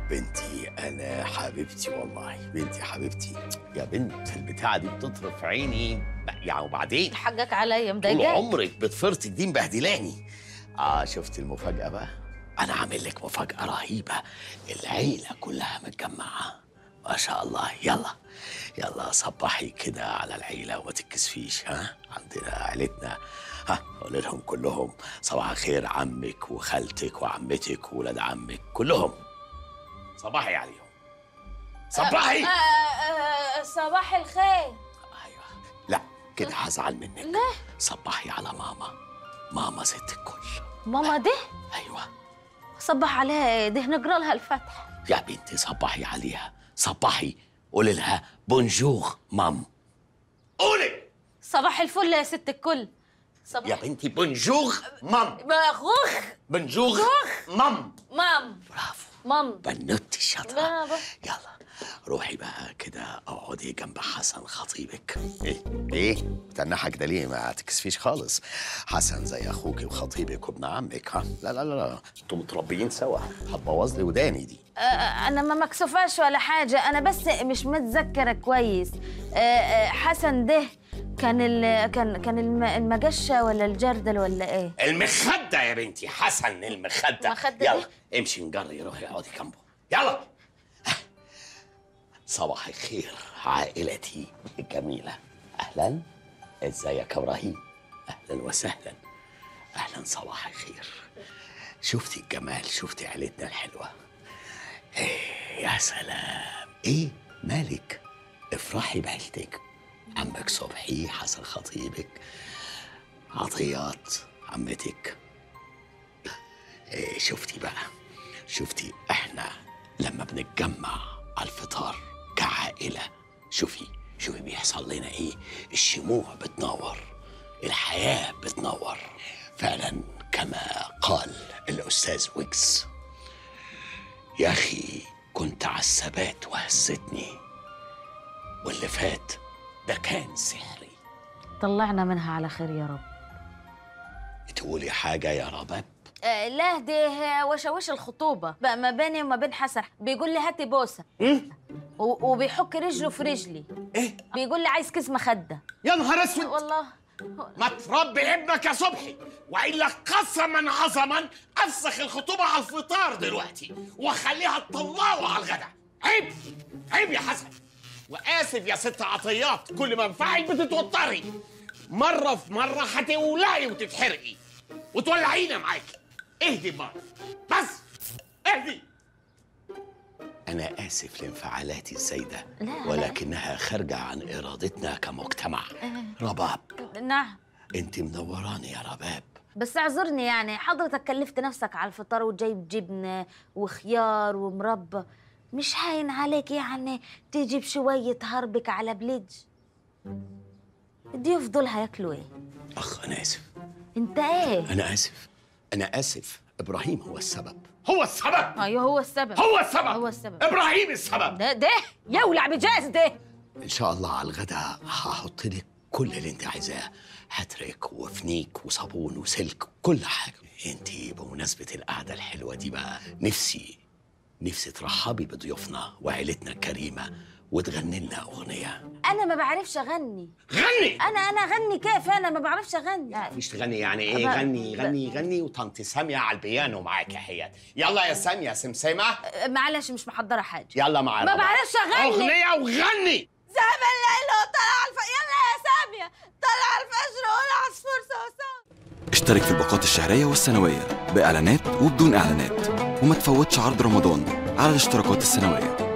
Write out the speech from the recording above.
بنتي انا حبيبتي والله بنتي حبيبتي يا بنت البتاعه دي بتطرف عيني يعني وبعدين حقك عليا طول مضايقاك عمرك بتفرتك دي مبهدلاني اه شفت المفاجاه بقى انا عامل لك مفاجاه رهيبه العيله كلها متجمعه ما شاء الله يلا يلا صبحي كده على العيله وما تتكسفيش ها عندنا عيلتنا ها قول لهم كلهم صباح الخير عمك وخالتك وعمتك وولاد عمك كلهم صباحي عليهم صباحي آه، آه، صباح الخير ايوه لا كده هزعل منك ليه؟ صبحي على ماما ماما ست الكل ماما ده ايوه صبح عليها ايه ده نقرا لها الفتح يا بنتي صبحي عليها صبحي قولي لها بونجور مام قولي صباح الفل يا ست الكل يا صباح بنتي بونجور مام بخوخ بونجور مام مام برافو مام بنوتي الشاطرة برافو. يلا روحي بقى كده اقعدي جنب حسن خطيبك ايه ايه تنحك ده ليه ما تكسفيش خالص حسن زي اخوك وخطيبك وابن عمك ها لا لا لا لا انتوا متربيين سوا هتبوظ لي وداني دي آه، انا ما مكسوفاش ولا حاجه انا بس مش متذكره كويس آه، آه، حسن ده كان ال كان كان الم- المجشه ولا الجردل ولا ايه المخدة يا بنتي حسن المخدة مخدة يلا امشي نجري روحي اقعدي جنبه يلا صباح الخير عائلتي الجميلة أهلا ازيك يا إبراهيم أهلا وسهلا أهلا صباح الخير شفتي الجمال شفتي عيلتنا الحلوة إيه يا سلام إيه مالك افرحي بعيلتك عمك صبحي حسن خطيبك عطيات عمتك إيه شفتي بقى شفتي احنا لما بنتجمع على الفطار كعائلة شوفي شوفي بيحصل لنا ايه الشموع بتنور الحياة بتنور فعلا كما قال الأستاذ ويكس يا أخي كنت على الثبات وهزتني واللي فات ده كان سحري طلعنا منها على خير يا رب تقولي حاجة يا رباب آه، لا ده وشوش الخطوبة بقى ما بيني وما بين حسن بيقول لي هاتي بوسة و- وبيحك رجله في رجلي ايه بيقول لي عايز كيس مخدة يا نهار اسود والله ما تربي ابنك يا صبحي والا قسما عظما افسخ الخطوبه على الفطار دلوقتي واخليها تطلعه على الغداء عيب عيب يا حسن واسف يا ست عطيات كل ما انفعل بتتوتري مره في مره هتولعي وتتحرقي وتولعينا معاكي اهدي بقى بس اهدي أنا آسف لانفعالاتي الزايدة لا، لا. ولكنها خارجة عن إرادتنا كمجتمع رباب نعم انت منوراني يا رباب بس اعذرني يعني حضرتك كلفت نفسك على الفطار وجايب جبنة وخيار ومربى مش هاين عليك يعني تجيب شوية هربك على بليج الضيوف دول هياكلوا ايه؟ اخ انا اسف انت ايه؟ انا اسف انا اسف ابراهيم هو السبب هو السبب ايوه هو السبب هو السبب هو السبب ابراهيم السبب ده ده يولع بجاز ده ان شاء الله على الغداء هحط لك كل اللي انت عايزاه هترك وفنيك وصابون وسلك كل حاجه انت بمناسبه القعده الحلوه دي بقى نفسي نفسي ترحبي بضيوفنا وعيلتنا الكريمه وتغني لنا اغنيه انا ما بعرفش اغني غني انا انا اغني كيف انا ما بعرفش اغني مش تغني يعني ايه أبا- غني غني غني وطنط سامية على البيانو معاك يا حيات يلا يا سامية سمسمة أه، معلش مش محضره حاجه يلا معانا ما بعرفش اغني أغنية وغني زعم الليل وطلع الف يلا يا ساميه طلع الفجر والعصفور سوسو اشترك في الباقات الشهرية والسنوية بإعلانات وبدون إعلانات وما تفوتش عرض رمضان على الاشتراكات السنوية